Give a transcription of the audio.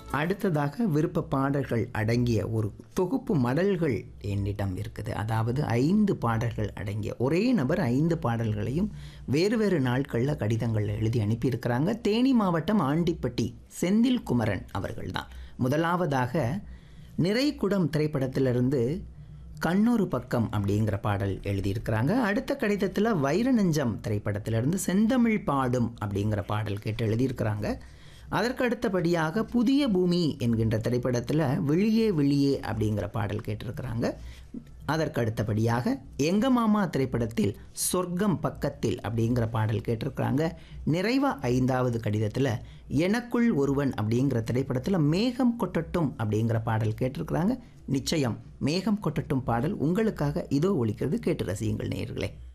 அடுத்ததாக விருப்ப பாடல்கள் அடங்கிய ஒரு தொகுப்பு மடல்கள் என்னிடம் இருக்குது அதாவது ஐந்து பாடல்கள் அடங்கிய ஒரே நபர் ஐந்து பாடல்களையும் வேறு வேறு நாட்களில் கடிதங்களில் எழுதி அனுப்பியிருக்கிறாங்க தேனி மாவட்டம் ஆண்டிப்பட்டி செந்தில் குமரன் அவர்கள்தான் முதலாவதாக நிறைகுடம் திரைப்படத்திலிருந்து கண்ணொரு பக்கம் அப்படிங்கிற பாடல் எழுதியிருக்கிறாங்க அடுத்த கடிதத்தில் வைரநெஞ்சம் திரைப்படத்திலிருந்து செந்தமிழ் பாடும் அப்படிங்கிற பாடல் கேட்டு எழுதியிருக்கிறாங்க அதற்கு அடுத்தபடியாக புதிய பூமி என்கின்ற திரைப்படத்தில் வெளியே வெளியே அப்படிங்கிற பாடல் கேட்டிருக்கிறாங்க அதற்கு அடுத்தபடியாக எங்க மாமா திரைப்படத்தில் சொர்க்கம் பக்கத்தில் அப்படிங்கிற பாடல் கேட்டிருக்கிறாங்க நிறைவா ஐந்தாவது கடிதத்தில் எனக்குள் ஒருவன் அப்படிங்கிற திரைப்படத்தில் மேகம் கொட்டட்டும் அப்படிங்கிற பாடல் கேட்டிருக்கிறாங்க நிச்சயம் மேகம் கொட்டட்டும் பாடல் உங்களுக்காக இதோ ஒலிக்கிறது கேட்டு ரசியுங்கள் நேயர்களே